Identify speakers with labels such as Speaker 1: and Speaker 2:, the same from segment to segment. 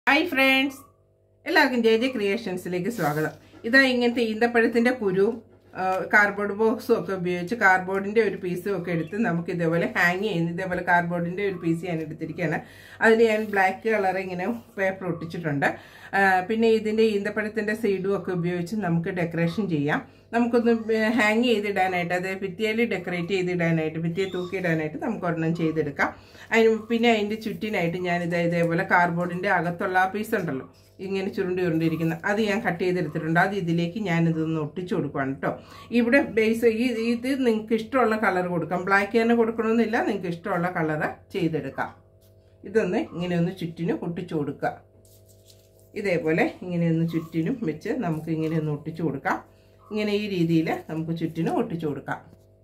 Speaker 1: hi friends എല്ലാവർക്കും J J ക്രിയേഷൻസിലേക്ക് സ്വാഗതം ഇതാ ഇങ്ങനത്തെ ഈന്തപ്പഴത്തിൻ്റെ കുരുവും ആ, കാർഡ്ബോർഡ് ബോക്സും ഒക്കെ ഉപയോഗിച്ച് കാർഡ്ബോർഡിൻ്റെ ഒരു പീസും ഒക്കെ എടുത്ത് നമുക്ക് ഇതേപോലെ ഹാങ് ചെയ്യുന്നു ഇതേപോലെ കാർഡ്ബോർഡിൻ്റെ ഒരു പീസ് ഞാൻ എടുത്തിരിക്കുകയാണ് അതിൽ ഞാൻ ബ്ലാക്ക് കളർ ഇങ്ങനെ പേപ്പർ ഒട്ടിച്ചിട്ടുണ്ട് ആ, പിന്നെ ഇതിൻ്റെ ഈന്തപ്പഴത്തിൻ്റെ സീഡും ഒക്കെ ഉപയോഗിച്ച് നമുക്ക് ഡെക്കറേഷൻ ചെയ്യാം നമുക്കൊന്ന് ഹാങ് ചെയ്തിടാനായിട്ട് അതായത് ഭിത്തിയിൽ ഡെക്കറേറ്റ് ചെയ്തിടാനായിട്ട് ഭിത്തിയെ തൂക്കിയിടാനായിട്ട് നമുക്ക് ഒരെണ്ണം ചെയ്തെടുക്കാം അതിന് പിന്നെ അതിൻ്റെ ചുറ്റിനായിട്ട് ഞാനിത് ഇതേപോലെ കാർഡ്ബോർഡിൻ്റെ അകത്തുള്ള ആ പീസ് ഉണ്ടല്ലോ ഇങ്ങനെ ചുരുണ്ടി ചുരുണ്ടിരിക്കുന്ന അത് ഞാൻ കട്ട് ചെയ്തെടുത്തിട്ടുണ്ട് അത് ഇതിലേക്ക് ഞാനിതൊന്ന് ഒട്ടിച്ചു കൊടുക്കുകയാണ് കേട്ടോ ഇവിടെ ബേസ് ഈ ഇത് നിങ്ങൾക്ക് ഇഷ്ടമുള്ള കളർ കൊടുക്കാം ബ്ലാക്ക് തന്നെ കൊടുക്കണമെന്നില്ല നിങ്ങൾക്ക് ഇഷ്ടമുള്ള കളറ് ചെയ്തെടുക്കാം ഇതൊന്ന് ഇങ്ങനെ ഒന്ന് ചുറ്റിനും ഒട്ടിച്ചു കൊടുക്കുക ഇതേപോലെ ഇങ്ങനെ ഒന്ന് ചുറ്റിനും വെച്ച് നമുക്ക് ഇങ്ങനെ ഒന്ന് ഒട്ടിച്ചു കൊടുക്കാം ഇങ്ങനെ ഈ രീതിയിൽ നമുക്ക് ചുറ്റിനും ഒട്ടിച്ചു കൊടുക്കാം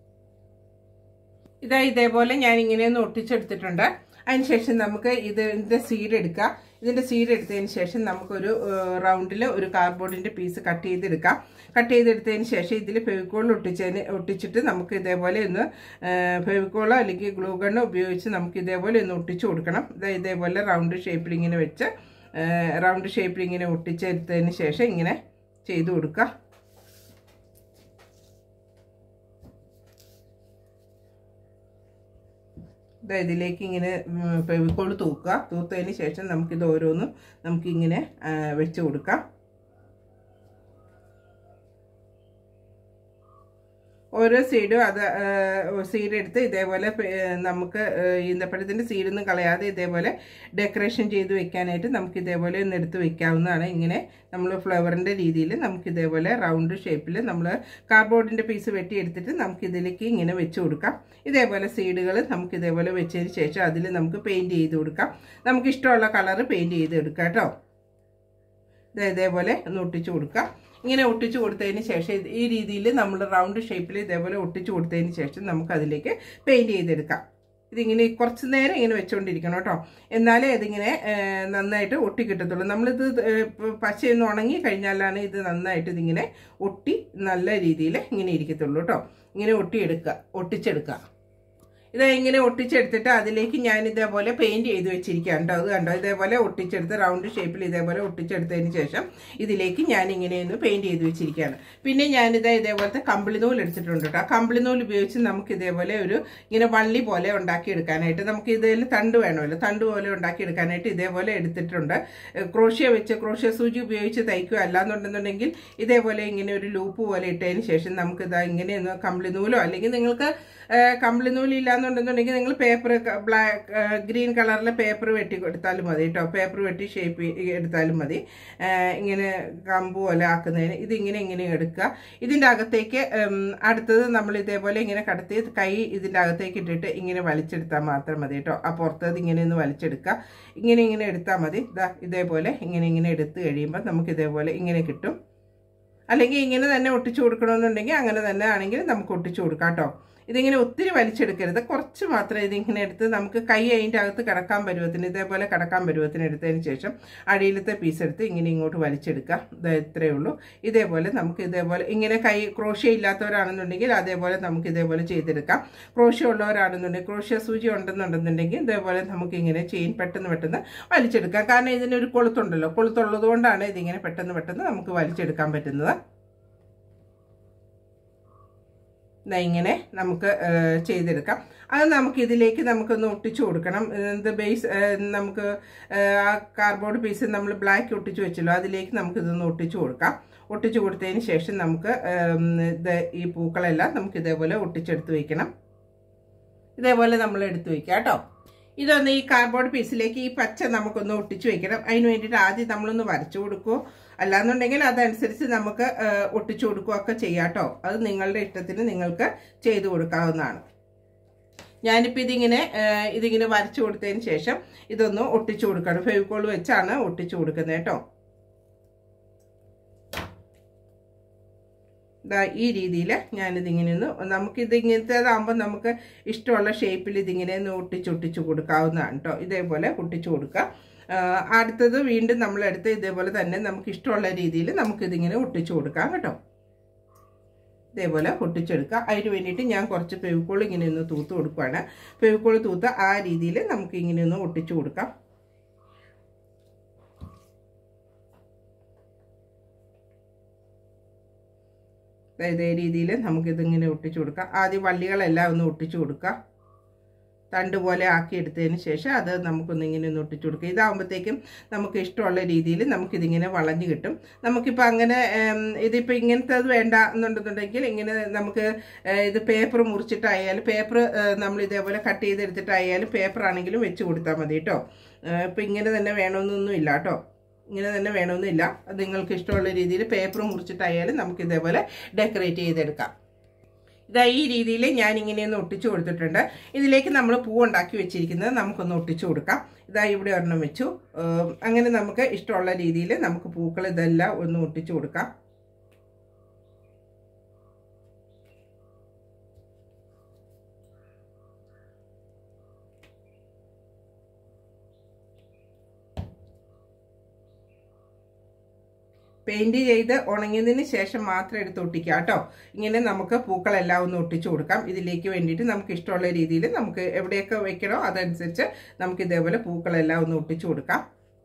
Speaker 1: ഇതാ ഇതേപോലെ ഞാൻ ഇങ്ങനെ ഒന്ന് ഒട്ടിച്ചെടുത്തിട്ടുണ്ട് അതിനുശേഷം നമുക്ക് ഇത് ഇതിൻ്റെ സീഡ് എടുക്കാം ഇതിൻ്റെ സീഡ് എടുത്തതിന് ശേഷം നമുക്കൊരു റൗണ്ടിൽ ഒരു കാർഡ്ബോർഡിൻ്റെ പീസ് കട്ട് ചെയ്തെടുക്കാം കട്ട് ചെയ്തെടുത്തതിന് ശേഷം ഇതിൽ ഫെവിക്കോൾ ഒട്ടിച്ചതിന് ഒട്ടിച്ചിട്ട് നമുക്ക് ഇതേപോലെ ഒന്ന് ഫെവിക്കോളോ അല്ലെങ്കിൽ ഗ്ലൂ ഗണ്ണോ ഉപയോഗിച്ച് നമുക്ക് ഇതേപോലെ ഒന്ന് ഒട്ടിച്ചു കൊടുക്കണം ഇതാ ഇതേപോലെ റൗണ്ട് ഷേപ്പിൽ ഇങ്ങനെ വെച്ച് റൗണ്ട് ഷേപ്പിൽ ഇങ്ങനെ ഒട്ടിച്ചെടുത്തതിന് ശേഷം ഇങ്ങനെ ചെയ്തു കൊടുക്കുക ഇതാ ഇതിലേക്ക് ഇങ്ങനെ ഫെവിക്കോൾ തൂക്കുക തൂത്തതിന് ശേഷം നമുക്കിത് ഓരോന്നും നമുക്കിങ്ങനെ വെച്ച് കൊടുക്കാം ഓരോ സീഡും അത് സീഡ് എടുത്ത് ഇതേപോലെ നമുക്ക് ഈന്തപ്പഴത്തിൻ്റെ സീഡൊന്നും കളയാതെ ഇതേപോലെ ഡെക്കറേഷൻ ചെയ്ത് വെക്കാനായിട്ട് നമുക്ക് ഇതേപോലെ ഒന്ന് എടുത്ത് വെക്കാവുന്നതാണ് ഇങ്ങനെ നമ്മൾ ഫ്ലവറിൻ്റെ രീതിയിൽ നമുക്ക് ഇതേപോലെ റൗണ്ട് ഷേപ്പിൽ നമ്മൾ കാർഡ്ബോർഡിൻ്റെ പീസ് വെട്ടിയെടുത്തിട്ട് നമുക്ക് ഇതിലേക്ക് ഇങ്ങനെ വെച്ച് കൊടുക്കാം ഇതേപോലെ സീഡുകൾ നമുക്ക് ഇതേപോലെ വെച്ചതിന് ശേഷം അതിൽ നമുക്ക് പെയിൻറ് ചെയ്ത് കൊടുക്കാം നമുക്ക് ഇഷ്ടമുള്ള കളറ് പെയിൻറ് ചെയ്ത് എടുക്കാം കേട്ടോ ഇത് ഇതേപോലെ ഒന്ന് ഒട്ടിച്ചു കൊടുക്കാം ഇങ്ങനെ ഒട്ടിച്ചു കൊടുത്തതിന് ശേഷം ഈ രീതിയിൽ നമ്മൾ റൗണ്ട് ഷേപ്പിൽ ഇതേപോലെ ഒട്ടിച്ചു കൊടുത്തതിന് ശേഷം നമുക്ക് അതിലേക്ക് പെയിൻറ് ചെയ്തെടുക്കാം ഇതിങ്ങനെ കുറച്ച് നേരം ഇങ്ങനെ വെച്ചുകൊണ്ടിരിക്കണം കേട്ടോ എന്നാലേ ഇതിങ്ങനെ നന്നായിട്ട് ഒട്ടി കിട്ടത്തുള്ളൂ നമ്മളിത് പശയൊന്ന് ഉണങ്ങി കഴിഞ്ഞാലാണ് ഇത് നന്നായിട്ട് ഇതിങ്ങനെ ഒട്ടി നല്ല രീതിയിൽ ഇങ്ങനെ ഇരിക്കത്തുള്ളൂ കേട്ടോ ഇങ്ങനെ ഒട്ടിയെടുക്കുക ഒട്ടിച്ചെടുക്കുക ഇത് ഇങ്ങനെ ഒട്ടിച്ചെടുത്തിട്ട് അതിലേക്ക് ഞാൻ ഇതേപോലെ പെയിന്റ് ചെയ്ത് വെച്ചിരിക്കുകയാണ് കേട്ടോ അത് കണ്ടോ ഇതേപോലെ ഒട്ടിച്ചെടുത്ത് റൗണ്ട് ഷേപ്പിൽ ഇതേപോലെ ഒട്ടിച്ചെടുത്തതിന് ശേഷം ഇതിലേക്ക് ഞാൻ ഇങ്ങനെ ഒന്ന് പെയിന്റ് ചെയ്ത് വെച്ചിരിക്കുകയാണ് പിന്നെ ഞാനിത് ഇതേപോലത്തെ കമ്പിളി നൂൽ എടുത്തിട്ടുണ്ട് കേട്ടോ ആ കമ്പിളി നൂൽ ഉപയോഗിച്ച് നമുക്ക് ഇതേപോലെ ഒരു ഇങ്ങനെ വള്ളി പോലെ ഉണ്ടാക്കിയെടുക്കാനായിട്ട് നമുക്ക് ഇതിൽ തണ്ട് വേണമല്ലോ തണ്ട് പോലെ ഉണ്ടാക്കിയെടുക്കാനായിട്ട് ഇതേപോലെ എടുത്തിട്ടുണ്ട് ക്രോഷ്യ വെച്ച് ക്രോഷ്യ സൂചി ഉപയോഗിച്ച് തയ്ക്കുക അല്ലാന്നുണ്ടെന്നുണ്ടെങ്കിൽ ഇതേപോലെ ഇങ്ങനെ ഒരു ലൂപ്പ് പോലെ ഇട്ടതിന് ശേഷം നമുക്ക് ഇതാ ഇങ്ങനെ ഒന്ന് കമ്പിളി നൂലോ അല്ലെങ്കിൽ നിങ്ങൾക്ക് കമ്പിളി നൂലില്ലാന്നുണ്ടെന്നുണ്ടെങ്കിൽ നിങ്ങൾ പേപ്പർ ബ്ലാക്ക് ഗ്രീൻ കളറിലെ പേപ്പർ വെട്ടി എടുത്താലും മതി കേട്ടോ പേപ്പർ വെട്ടി ഷേപ്പ് എടുത്താലും മതി ഇങ്ങനെ കമ്പ് പോലെ ആക്കുന്നതിന് ഇതിങ്ങനെ ഇങ്ങനെ എടുക്കുക ഇതിൻ്റെ അകത്തേക്ക് അടുത്തത് നമ്മൾ ഇതേപോലെ ഇങ്ങനെ കടത്തി കൈ ഇതിൻ്റെ അകത്തേക്ക് ഇട്ടിട്ട് ഇങ്ങനെ വലിച്ചെടുത്താൽ മാത്രം മതി കേട്ടോ ആ പുറത്തത് ഇങ്ങനെ ഒന്ന് വലിച്ചെടുക്കുക ഇങ്ങനെ ഇങ്ങനെ എടുത്താൽ മതി ഇതാ ഇതേപോലെ ഇങ്ങനെ ഇങ്ങനെ എടുത്ത് കഴിയുമ്പോൾ നമുക്ക് ഇതേപോലെ ഇങ്ങനെ കിട്ടും അല്ലെങ്കിൽ ഇങ്ങനെ തന്നെ ഒട്ടിച്ചു കൊടുക്കണമെന്നുണ്ടെങ്കിൽ അങ്ങനെ തന്നെ ആണെങ്കിൽ നമുക്ക് ഒട്ടിച്ചു കൊടുക്കാം കേട്ടോ ഇതിങ്ങനെ ഒത്തിരി വലിച്ചെടുക്കരുത് കുറച്ച് മാത്രം ഇതിങ്ങനെ എടുത്ത് നമുക്ക് കൈ അതിൻ്റെ അകത്ത് കിടക്കാൻ പരുവത്തിന് ഇതേപോലെ കിടക്കാൻ പരുവത്തിന് എടുത്തതിന് ശേഷം അടിയിലത്തെ പീസ് എടുത്ത് ഇങ്ങനെ ഇങ്ങോട്ട് വലിച്ചെടുക്കുക ഇത് ഇത്രയേ ഉള്ളൂ ഇതേപോലെ നമുക്ക് ഇതേപോലെ ഇങ്ങനെ കൈ ക്രോഷ്യ ഇല്ലാത്തവരാണെന്നുണ്ടെങ്കിൽ അതേപോലെ നമുക്ക് ഇതേപോലെ ചെയ്തെടുക്കാം ക്രോഷ്യ ഉള്ളവരാണെന്നുണ്ടെങ്കിൽ ക്രോഷ്യ സൂചി ഉണ്ടെന്നുണ്ടെന്നുണ്ടെങ്കിൽ ഇതേപോലെ നമുക്ക് ഇങ്ങനെ ചെയിൻ പെട്ടെന്ന് പെട്ടെന്ന് വലിച്ചെടുക്കാം കാരണം ഇതിനൊരു കൊളുത്തുണ്ടല്ലോ കൊളുത്തുള്ളത് കൊണ്ടാണ് ഇതിങ്ങനെ പെട്ടെന്ന് പെട്ടെന്ന് നമുക്ക് വലിച്ചെടുക്കാൻ പറ്റുന്നത് ഇങ്ങനെ നമുക്ക് ചെയ്തെടുക്കാം അത് നമുക്ക് ഇതിലേക്ക് നമുക്കൊന്ന് ഒട്ടിച്ചു കൊടുക്കണം ഇത് ബേസ് നമുക്ക് ആ കാർഡ്ബോർഡ് പീസ് നമ്മൾ ബ്ലാക്ക് ഒട്ടിച്ചു വെച്ചല്ലോ അതിലേക്ക് നമുക്ക് ഇതൊന്ന് ഒട്ടിച്ചു കൊടുക്കാം ഒട്ടിച്ചു കൊടുത്തതിന് ശേഷം നമുക്ക് ഇത് ഈ പൂക്കളെല്ലാം നമുക്ക് ഇതേപോലെ ഒട്ടിച്ചെടുത്ത് വയ്ക്കണം ഇതേപോലെ നമ്മൾ എടുത്തു വയ്ക്കാം കേട്ടോ ഇതൊന്ന് ഈ കാർഡ്ബോർഡ് പീസിലേക്ക് ഈ പച്ച നമുക്കൊന്ന് ഒട്ടിച്ചു വെക്കണം അതിന് വേണ്ടിയിട്ട് ആദ്യം നമ്മളൊന്ന് വരച്ചു കൊടുക്കുമോ അല്ലാന്നുണ്ടെങ്കിൽ അതനുസരിച്ച് നമുക്ക് ഒട്ടിച്ചു കൊടുക്കുകയൊക്കെ ചെയ്യാം കേട്ടോ അത് നിങ്ങളുടെ ഇഷ്ടത്തിന് നിങ്ങൾക്ക് ചെയ്തു കൊടുക്കാവുന്നതാണ് ഞാനിപ്പോൾ ഇതിങ്ങനെ ഇതിങ്ങനെ വരച്ചു കൊടുത്തതിന് ശേഷം ഇതൊന്ന് ഒട്ടിച്ചു കൊടുക്കണം ഫെവിക്കോൾ വെച്ചാണ് ഒട്ടിച്ചു കൊടുക്കുന്നത് കേട്ടോ ഇതാ ഈ രീതിയിൽ ഞാനിതിങ്ങനെ ഒന്ന് നമുക്കിത് ഇങ്ങനത്തേതാകുമ്പോൾ നമുക്ക് ഇഷ്ടമുള്ള ഷേപ്പിൽ ഇതിങ്ങനെ ഒന്ന് ഒട്ടിച്ചൊട്ടിച്ച് കൊടുക്കാവുന്നതാണ് കേട്ടോ ഇതേപോലെ ഒട്ടിച്ചു കൊടുക്കുക അടുത്തത് വീണ്ടും നമ്മളെടുത്ത് ഇതേപോലെ തന്നെ നമുക്ക് ഇഷ്ടമുള്ള രീതിയിൽ നമുക്കിതിങ്ങനെ ഒട്ടിച്ചു കൊടുക്കാം കേട്ടോ ഇതേപോലെ ഒട്ടിച്ചെടുക്കുക അതിന് വേണ്ടിയിട്ട് ഞാൻ കുറച്ച് ഫെവിക്കോൾ ഇങ്ങനെ ഒന്ന് തൂത്ത് കൊടുക്കുകയാണ് ഫെവിക്കോൾ തൂത്ത് ആ രീതിയിൽ നമുക്ക് ഇങ്ങനെ ഒന്ന് ഒട്ടിച്ചു കൊടുക്കാം ദാ ഇതേ രീതിയിൽ നമുക്കിതിങ്ങനെ ഒട്ടിച്ചു കൊടുക്കാം ആദ്യം വള്ളികളെല്ലാം ഒന്ന് ഒട്ടിച്ചു കൊടുക്കാം തണ്ട് പോലെ ആക്കി എടുത്തതിന് ശേഷം അത് നമുക്കൊന്ന് ഇങ്ങനെ ഒന്ന് ഒട്ടിച്ചു കൊടുക്കുക ഇതാകുമ്പോഴത്തേക്കും നമുക്ക് ഇഷ്ടമുള്ള രീതിയിൽ നമുക്കിതിങ്ങനെ വളഞ്ഞു കിട്ടും നമുക്കിപ്പോൾ അങ്ങനെ ഉം, ഇതിപ്പോൾ ഇങ്ങനത്തെ അത് വേണ്ട എന്നുണ്ടെന്നുണ്ടെങ്കിൽ ഇങ്ങനെ നമുക്ക് ഏഹ്, ഇത് പേപ്പർ മുറിച്ചിട്ടായാലും പേപ്പർ നമ്മൾ ഇതേപോലെ കട്ട് ചെയ്തെടുത്തിട്ടായാലും പേപ്പർ ആണെങ്കിലും വെച്ച് കൊടുത്താൽ മതി കേട്ടോ ഇപ്പം ഇങ്ങനെ തന്നെ വേണമെന്നൊന്നും ഇല്ല കേട്ടോ ഇങ്ങനെ തന്നെ വേണമെന്നില്ല അത് നിങ്ങൾക്ക് ഇഷ്ടമുള്ള രീതിയിൽ പേപ്പർ മുറിച്ചിട്ടായാലും നമുക്ക് ഇതേപോലെ ഡെക്കറേറ്റ് ചെയ്തെടുക്കാം ഇതാ ഈ രീതിയിൽ ഞാൻ ഇങ്ങനെയൊന്ന് ഒട്ടിച്ചു കൊടുത്തിട്ടുണ്ട് ഇതിലേക്ക് നമ്മൾ പൂ ഉണ്ടാക്കി വെച്ചിരിക്കുന്നത് നമുക്കൊന്ന് ഒട്ടിച്ചു കൊടുക്കാം ഇതാ ഇവിടെ ഒരെണ്ണം വെച്ചു ഏം, അങ്ങനെ നമുക്ക് ഇഷ്ടമുള്ള രീതിയിൽ നമുക്ക് പൂക്കൾ ഇതെല്ലാം ഒന്ന് ഒട്ടിച്ചു കൊടുക്കാം പെയിന്റ് ചെയ്ത് ഉണങ്ങിയതിന് ശേഷം മാത്രം എടുത്ത് ഒട്ടിക്കുക കേട്ടോ ഇങ്ങനെ നമുക്ക് പൂക്കളെല്ലാം ഒന്ന് ഒട്ടിച്ചു കൊടുക്കാം ഇതിലേക്ക് വേണ്ടിയിട്ട് നമുക്ക് ഇഷ്ടമുള്ള രീതിയിൽ നമുക്ക് എവിടെയൊക്കെ വെക്കണോ അതനുസരിച്ച് നമുക്ക് ഇതേപോലെ പൂക്കളെല്ലാം ഒന്ന് ഒട്ടിച്ചു കൊടുക്കാം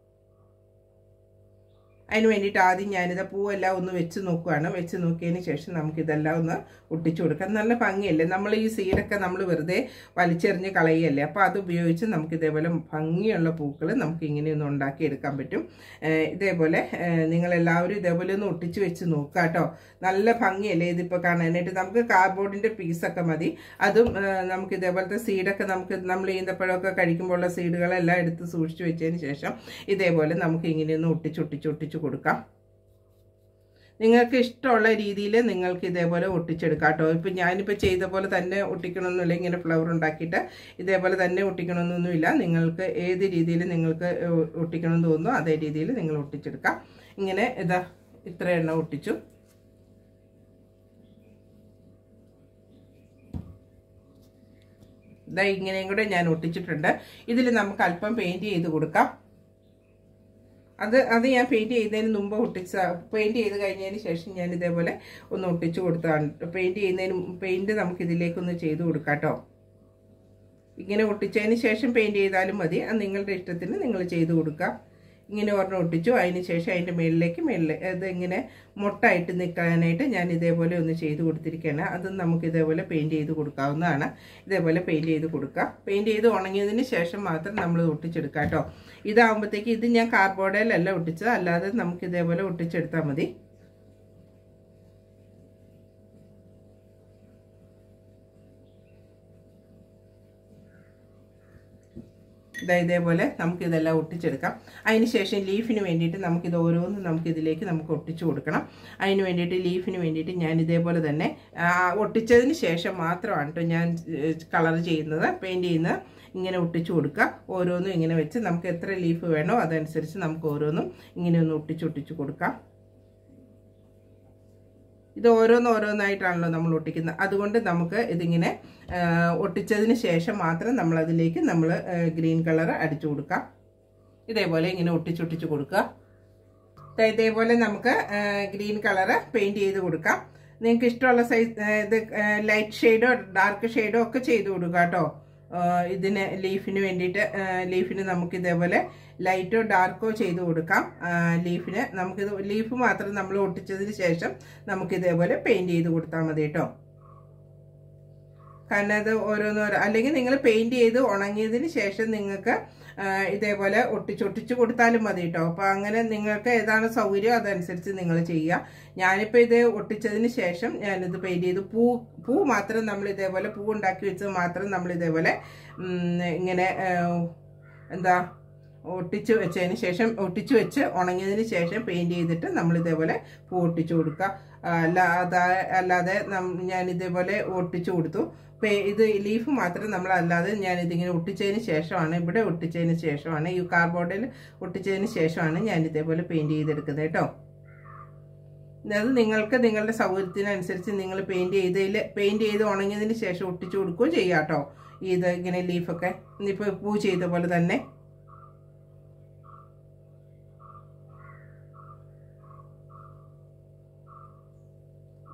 Speaker 1: അതിന് വേണ്ടിയിട്ട് ആദ്യം ഞാനിത് പൂവെല്ലാം ഒന്ന് വെച്ച് നോക്കുകയാണ് വെച്ച് നോക്കിയതിന് ശേഷം നമുക്കിതെല്ലാം ഒന്ന് ഒട്ടിച്ചു കൊടുക്കാം നല്ല ഭംഗിയല്ലേ നമ്മൾ ഈ സീഡൊക്കെ നമ്മൾ വെറുതെ വലിച്ചെറിഞ്ഞ് കളയല്ലേ അപ്പോൾ അത് ഉപയോഗിച്ച് നമുക്ക് ഇതേപോലെ ഭംഗിയുള്ള പൂക്കൾ നമുക്ക് ഇങ്ങനെയൊന്ന് ഉണ്ടാക്കിയെടുക്കാൻ പറ്റും ഏഹ് ഇതേപോലെ ഏഹ് നിങ്ങളെല്ലാവരും ഇതേപോലെ ഒന്ന് ഒട്ടിച്ച് വെച്ച് നോക്കുക കേട്ടോ നല്ല ഭംഗിയല്ലേ ഇതിപ്പോൾ കാണാനായിട്ട് നമുക്ക് കാർഡ്ബോർഡിൻ്റെ പീസൊക്കെ മതി അതും ഏഹ് നമുക്ക് ഇതേപോലത്തെ സീഡൊക്കെ നമുക്ക് നമ്മൾ ഈന്തപ്പഴമൊക്കെ കഴിക്കുമ്പോഴുള്ള സീഡുകളെല്ലാം എടുത്ത് സൂക്ഷിച്ച് വെച്ചതിന് ശേഷം ഇതേപോലെ നമുക്ക് ഇങ്ങനെയൊന്ന് ഒട്ടിച്ച് ഒട്ടിച്ച് ഒട്ടിച്ച് കൊടുക്കാം നിങ്ങൾക്ക് ഇഷ്ടമുള്ള രീതിയിൽ നിങ്ങൾക്ക് ഇതേപോലെ ഒട്ടിച്ചെടുക്കാം കേട്ടോ ഇപ്പം ഞാനിപ്പോൾ ചെയ്ത പോലെ തന്നെ ഒട്ടിക്കണമെന്നില്ല ഇങ്ങനെ ഫ്ലവർ ഉണ്ടാക്കിയിട്ട് ഇതേപോലെ തന്നെ ഒട്ടിക്കണമെന്നൊന്നുമില്ല നിങ്ങൾക്ക് ഏത് രീതിയിൽ നിങ്ങൾക്ക് ഒ- ഒട്ടിക്കണമെന്ന് തോന്നുന്നു അതേ രീതിയിൽ നിങ്ങൾ ഒട്ടിച്ചെടുക്കാം ഇങ്ങനെ ഇതാ ഇത്ര എണ്ണം ഒട്ടിച്ചു ഇതാ ഇങ്ങനെയും കൂടെ ഞാൻ ഒട്ടിച്ചിട്ടുണ്ട് ഇതിൽ നമുക്ക് അല്പം പെയിൻറ് ചെയ്ത് കൊടുക്കാം അത് അത് ഞാൻ പെയിൻറ് ചെയ്യുന്നതിന് മുമ്പ് ഒട്ടിച്ച പെയിൻറ് ചെയ്ത് കഴിഞ്ഞതിന് ശേഷം ഞാൻ ഇതേപോലെ ഒന്ന് ഒട്ടിച്ചു കൊടുത്തതാണ് പെയിൻറ് ചെയ്യുന്നതിന് പെയിൻറ് നമുക്ക് ഇതിലേക്കൊന്ന് ചെയ്ത് കൊടുക്കാം കേട്ടോ ഇങ്ങനെ ഒട്ടിച്ചതിന് ശേഷം പെയിൻറ് ചെയ്താലും മതി അത് നിങ്ങളുടെ ഇഷ്ടത്തിന് നിങ്ങൾ ചെയ്ത് കൊടുക്കാം ഇങ്ങനെ ഒരെണ്ണം ഒട്ടിച്ചു അതിന് ശേഷം അതിൻ്റെ മുകളിലേക്ക് മുകളിൽ അത് ഇങ്ങനെ മൊട്ടായിട്ട് നിൽക്കാനായിട്ട് ഞാൻ ഇതേപോലെ ഒന്ന് ചെയ്ത് കൊടുത്തിരിക്കുകയാണ് അത് നമുക്ക് ഇതേപോലെ പെയിൻറ് ചെയ്ത് കൊടുക്കാവുന്നതാണ് ഇതേപോലെ പെയിൻറ് ചെയ്ത് കൊടുക്കാം പെയിൻറ് ചെയ്ത് ഉണങ്ങിയതിന് ശേഷം മാത്രം നമ്മൾ ഒട്ടിച്ചെടുക്കാം കേട്ടോ ഇതാകുമ്പോഴത്തേക്ക് ഇത് ഞാൻ കാർബോർഡിലല്ല ഒട്ടിച്ചത് അല്ലാതെ നമുക്ക് ഇതേപോലെ ഒട്ടിച്ചെടുത്താൽ മതി ഇതാ ഇതേപോലെ നമുക്ക് ഇതെല്ലാം ഒട്ടിച്ചെടുക്കാം അതിന് ശേഷം ലീഫിന് വേണ്ടിയിട്ട് നമുക്കിത് ഓരോന്നും നമുക്ക് ഇതിലേക്ക് നമുക്ക് ഒട്ടിച്ചു കൊടുക്കണം അതിന് വേണ്ടിയിട്ട് ലീഫിന് വേണ്ടിയിട്ട് ഞാൻ ഇതേപോലെ തന്നെ ആ, ഒട്ടിച്ചതിന് ശേഷം മാത്രമാണ് കേട്ടോ ഞാൻ കളർ ചെയ്യുന്നത് പെയിൻറ് ചെയ്യുന്നത് ഇങ്ങനെ ഒട്ടിച്ചു കൊടുക്കുക ഓരോന്നും ഇങ്ങനെ വെച്ച് നമുക്ക് എത്ര ലീഫ് വേണോ അതനുസരിച്ച് നമുക്ക് ഓരോന്നും ഇങ്ങനെ ഒന്ന് ഒട്ടിച്ച് ഒട്ടിച്ച് കൊടുക്കാം ഇത് ഓരോന്ന് ഓരോന്നായിട്ടാണല്ലോ നമ്മൾ ഒട്ടിക്കുന്നത് അതുകൊണ്ട് നമുക്ക് ഇതിങ്ങനെ ആ, ഒട്ടിച്ചതിന് ശേഷം മാത്രം നമ്മൾ അതിലേക്ക് നമ്മൾ ഗ്രീൻ കളർ അടിച്ചു കൊടുക്കാം ഇതേപോലെ ഇങ്ങനെ ഒട്ടിച്ചൊട്ടിച്ച് കൊടുക്കുക ദാ ഇതേപോലെ നമുക്ക് ഗ്രീൻ കളറ് പെയിന്റ് ചെയ്ത് കൊടുക്കാം നിങ്ങൾക്ക് ഇഷ്ടമുള്ള സൈസ് ഇത് ലൈറ്റ് ഷെയ്ഡോ ഡാർക്ക് ഷെയ്ഡോ ഒക്കെ ചെയ്ത് കൊടുക്കുക കേട്ടോ ഇതിന് ലീഫിന് വേണ്ടിയിട്ട് ലീഫിന് നമുക്ക് ഇതേപോലെ ലൈറ്റോ ഡാർക്കോ ചെയ്ത് കൊടുക്കാം ആ, ലീഫിന് നമുക്കിത് ലീഫ് മാത്രം നമ്മൾ ഒട്ടിച്ചതിന് ശേഷം നമുക്ക് ഇതേപോലെ പെയിന്റ് ചെയ്ത് കൊടുത്താൽ മതി കേട്ടോ കാരണം അത് ഓരോന്നോരോ അല്ലെങ്കിൽ നിങ്ങൾ പെയിന്റ് ചെയ്ത് ഉണങ്ങിയതിന് ശേഷം നിങ്ങൾക്ക് ആ, ഇതേപോലെ ഒട്ടിച്ചൊട്ടിച്ച് കൊടുത്താലും മതി കേട്ടോ അപ്പോൾ അങ്ങനെ നിങ്ങൾക്ക് ഏതാണ് സൗകര്യം അതനുസരിച്ച് നിങ്ങൾ ചെയ്യുക ഞാനിപ്പോൾ ഇത് ഒട്ടിച്ചതിന് ശേഷം ഞാനിത് പെയിന്റ് ചെയ്ത് പൂ പൂ മാത്രം നമ്മൾ ഇതേപോലെ പൂ ഉണ്ടാക്കി വെച്ചത് മാത്രം നമ്മൾ ഇതേപോലെ ഉം, ഇങ്ങനെ ആ, എന്താ ഒട്ടിച്ച് വെച്ചതിന് ശേഷം ഒട്ടിച്ച് വെച്ച് ഉണങ്ങിയതിന് ശേഷം പെയിന്റ് ചെയ്തിട്ട് നമ്മൾ ഇതേപോലെ പൂ ഒട്ടിച്ചു കൊടുക്കുക അല്ലാതെ അല്ലാതെ നം- ഞാൻ ഇതേപോലെ ഒട്ടിച്ചു കൊടുത്തു പേ- ഇത് ലീഫ് മാത്രം നമ്മൾ അല്ലാതെ ഞാൻ ഇതിങ്ങനെ ഒട്ടിച്ചതിന് ശേഷമാണ് ഇവിടെ ഒട്ടിച്ചതിന് ശേഷമാണ് ഈ കാർബോർഡിൽ ഒട്ടിച്ചതിന് ശേഷമാണ് ഞാൻ ഇതേപോലെ പെയിന്റ് ചെയ്തെടുക്കുന്നത് കേട്ടോ അത് നിങ്ങൾക്ക് നിങ്ങളുടെ സൗകര്യത്തിനനുസരിച്ച് നിങ്ങൾ പെയിന്റ് ചെയ്തതിൽ പെയിന്റ് ചെയ്ത് ഉണങ്ങിയതിന് ശേഷം ഒട്ടിച്ചു കൊടുക്കുകയും ചെയ്യാം കേട്ടോ ഇത് ഇങ്ങനെ ലീഫൊക്കെ ഇപ്പോൾ പൂ ചെയ്ത പോലെ തന്നെ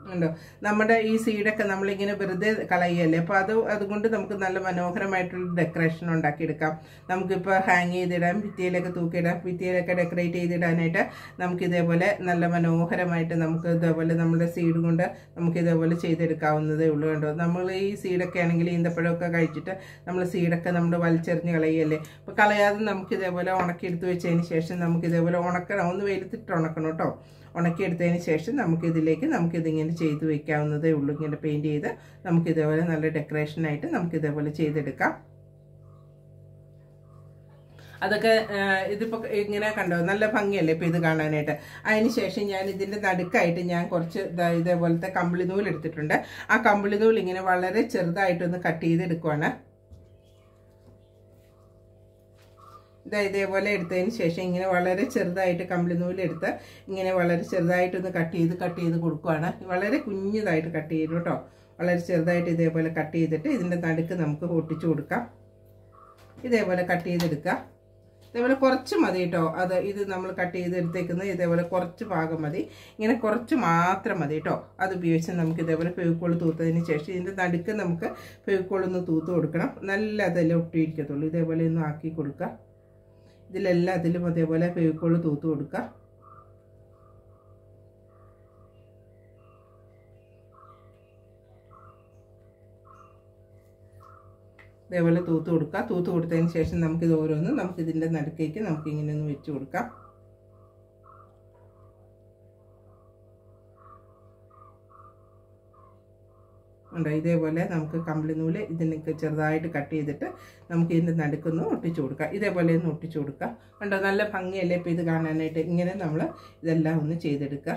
Speaker 1: ഉണ്ടോ നമ്മുടെ ഈ സീഡൊക്കെ നമ്മളിങ്ങനെ വെറുതെ കളയല്ലേ അപ്പോൾ അത് അതുകൊണ്ട് നമുക്ക് നല്ല മനോഹരമായിട്ടുള്ള ഡെക്കറേഷൻ ഉണ്ടാക്കിയെടുക്കാം നമുക്കിപ്പോൾ ഹാങ് ചെയ്തിടാം ഭിത്തിയിലൊക്കെ തൂക്കിയിടാം ഭിത്തിയിലൊക്കെ ഡെക്കറേറ്റ് ചെയ്തിടാനായിട്ട് നമുക്ക് ഇതേപോലെ നല്ല മനോഹരമായിട്ട് നമുക്ക് ഇതേപോലെ നമ്മുടെ സീഡ് കൊണ്ട് നമുക്ക് ഇതേപോലെ ചെയ്തെടുക്കാവുന്നതേ ഉള്ളൂ കേട്ടോ നമ്മൾ ഈ സീഡൊക്കെ ആണെങ്കിൽ ഈന്തപ്പഴമൊക്കെ കഴിച്ചിട്ട് നമ്മൾ സീഡൊക്കെ നമ്മൾ വലിച്ചെറിഞ്ഞ് കളയല്ലേ അപ്പോൾ കളയാതെ നമുക്ക് ഇതേപോലെ ഉണക്കിയെടുത്ത് വെച്ചതിന് ശേഷം നമുക്ക് ഇതേപോലെ ഉണക്കണം ഒന്ന് വെയിലത്തിട്ട് ഉണക്കണം കേട്ടോ ഉണക്കിയെടുത്തതിന് ശേഷം നമുക്കിതിലേക്ക് നമുക്കിതിങ്ങനെ ചെയ്ത് വെക്കാവുന്നതേ ഉള്ളൂ ഇങ്ങനെ പെയിൻറ് ചെയ്ത് നമുക്കിതേപോലെ നല്ല ഡെക്കറേഷനായിട്ട് നമുക്കിതേപോലെ ചെയ്തെടുക്കാം അതൊക്കെ ഇതിപ്പോൾ ഇങ്ങനെ കണ്ടോ നല്ല ഭംഗിയല്ലേ ഇപ്പോൾ ഇത് കാണാനായിട്ട് അതിന് ശേഷം ഞാൻ ഇതിൻ്റെ നടുക്കായിട്ട് ഞാൻ കുറച്ച് ദാ ഇതേപോലത്തെ കമ്പിളി നൂൽ എടുത്തിട്ടുണ്ട് ആ കമ്പിളി നൂൽ ഇങ്ങനെ വളരെ ചെറുതായിട്ടൊന്ന് കട്ട് ചെയ്തെടുക്കുവാണ് ഇതാ ഇതേപോലെ എടുത്തതിന് ശേഷം ഇങ്ങനെ വളരെ ചെറുതായിട്ട് കമ്പിളി നൂലെടുത്ത് ഇങ്ങനെ വളരെ ചെറുതായിട്ടൊന്ന് കട്ട് ചെയ്ത് കട്ട് ചെയ്ത് കൊടുക്കുവാണ് വളരെ കുഞ്ഞതായിട്ട് കട്ട് ചെയ്തു കേട്ടോ വളരെ ചെറുതായിട്ട് ഇതേപോലെ കട്ട് ചെയ്തിട്ട് ഇതിൻ്റെ നടുക്ക് നമുക്ക് ഒട്ടിച്ചു കൊടുക്കാം ഇതേപോലെ കട്ട് ചെയ്തെടുക്കുക ഇതേപോലെ കുറച്ച് മതി കേട്ടോ അത് ഇത് നമ്മൾ കട്ട് ചെയ്തെടുത്തേക്കുന്നത് ഇതേപോലെ കുറച്ച് ഭാഗം മതി ഇങ്ങനെ കുറച്ച് മാത്രം മതി കേട്ടോ അത് ഉപയോഗിച്ച് നമുക്ക് ഇതേപോലെ ഫെവിക്കോൾ തൂത്തതിന് ശേഷം ഇതിൻ്റെ നടുക്ക് നമുക്ക് ഫെവിക്കോൾ ഒന്ന് തൂത്ത് കൊടുക്കണം നല്ല അതെല്ലാം ഒട്ടിയിരിക്കത്തുള്ളൂ ഇതേപോലെ ഒന്ന് ആക്കി കൊടുക്കുക ഇതിലെല്ലാം അതിലും അതേപോലെ ഫെവിക്കോൾ തൂത്ത് കൊടുക്കുക ഇതേപോലെ തൂത്ത് കൊടുക്കുക തൂത്ത് കൊടുത്തതിന് ശേഷം നമുക്കിത് ഓരോന്ന് നമുക്കിതിൻ്റെ നടുക്കേക്ക് നമുക്ക് ഇങ്ങനെ ഒന്ന് വെച്ച് കൊടുക്കാം ഉണ്ടോ ഇതേപോലെ നമുക്ക് കമ്പിളി നൂല് ഇതിനൊക്കെ ചെറുതായിട്ട് കട്ട് ചെയ്തിട്ട് നമുക്ക് ഇതിൻ്റെ നടുക്കൊന്ന് ഒട്ടിച്ചു കൊടുക്കാം ഇതേപോലെ ഒന്ന് ഒട്ടിച്ചു കൊടുക്കാം കണ്ടോ നല്ല ഭംഗിയല്ലേ ഇപ്പോൾ ഇത് കാണാനായിട്ട് ഇങ്ങനെ നമ്മൾ ഇതെല്ലാം ഒന്ന് ചെയ്തെടുക്കുക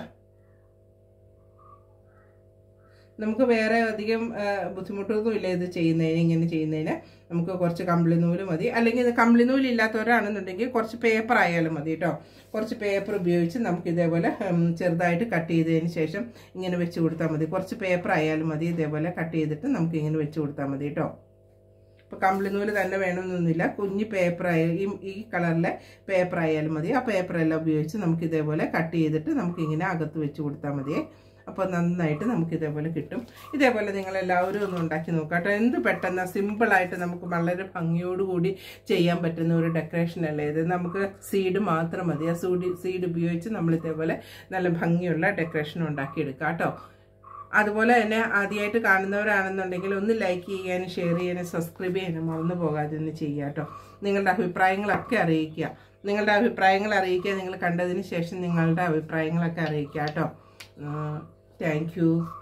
Speaker 1: നമുക്ക് വേറെ അധികം ബുദ്ധിമുട്ടൊന്നും ഇല്ല ഇത് ചെയ്യുന്നതിന് ഇങ്ങനെ ചെയ്യുന്നതിന് നമുക്ക് കുറച്ച് കമ്പിളി നൂല് മതി അല്ലെങ്കിൽ ഇത് കമ്പിളി നൂല് ഇല്ലാത്തവരാണെന്നുണ്ടെങ്കിൽ കുറച്ച് പേപ്പർ ആയാലും മതി കേട്ടോ കുറച്ച് പേപ്പർ ഉപയോഗിച്ച് നമുക്ക് ഇതേപോലെ ചെറുതായിട്ട് കട്ട് ചെയ്തതിന് ശേഷം ഇങ്ങനെ വെച്ച് കൊടുത്താൽ മതി കുറച്ച് പേപ്പർ ആയാലും മതി ഇതേപോലെ കട്ട് ചെയ്തിട്ട് നമുക്ക് ഇങ്ങനെ വെച്ച് കൊടുത്താൽ മതി കേട്ടോ ഇപ്പോൾ കമ്പിളി നൂല് തന്നെ വേണമെന്നൊന്നുമില്ല കുഞ്ഞ് പേപ്പർ ആയ ഈ ഈ കളറിലെ പേപ്പർ ആയാലും മതി ആ പേപ്പറെല്ലാം ഉപയോഗിച്ച് നമുക്ക് ഇതേപോലെ കട്ട് ചെയ്തിട്ട് നമുക്കിങ്ങനെ അകത്ത് വെച്ച് കൊടുത്താൽ മതിയേ അപ്പോൾ നന്നായിട്ട് നമുക്ക് ഇതേപോലെ കിട്ടും ഇതേപോലെ നിങ്ങൾ എല്ലാവരും ഒന്ന് ഉണ്ടാക്കി നോക്കാം കേട്ടോ എന്ത് പെട്ടെന്ന് സിമ്പിളായിട്ട് നമുക്ക് വളരെ ഭംഗിയോടുകൂടി ചെയ്യാൻ പറ്റുന്ന ഒരു ഡെക്കറേഷൻ അല്ലേ ഇത് നമുക്ക് സീഡ് മാത്രം മതി ആ സൂഡ് സീഡ് ഉപയോഗിച്ച് നമ്മൾ ഇതേപോലെ നല്ല ഭംഗിയുള്ള ഡെക്കറേഷൻ ഉണ്ടാക്കിയെടുക്കാം കേട്ടോ അതുപോലെ തന്നെ ആദ്യമായിട്ട് കാണുന്നവരാണെന്നുണ്ടെങ്കിൽ ഒന്ന് ലൈക്ക് ചെയ്യാനും ഷെയർ ചെയ്യാനും സബ്സ്ക്രൈബ് ചെയ്യാനും മറന്നു പോകാതെ ഒന്ന് ചെയ്യുക കേട്ടോ നിങ്ങളുടെ അഭിപ്രായങ്ങളൊക്കെ അറിയിക്കുക നിങ്ങളുടെ അഭിപ്രായങ്ങൾ അറിയിക്കുക നിങ്ങൾ കണ്ടതിന് ശേഷം നിങ്ങളുടെ അഭിപ്രായങ്ങളൊക്കെ അറിയിക്കുക കേട്ടോ താങ്ക് യു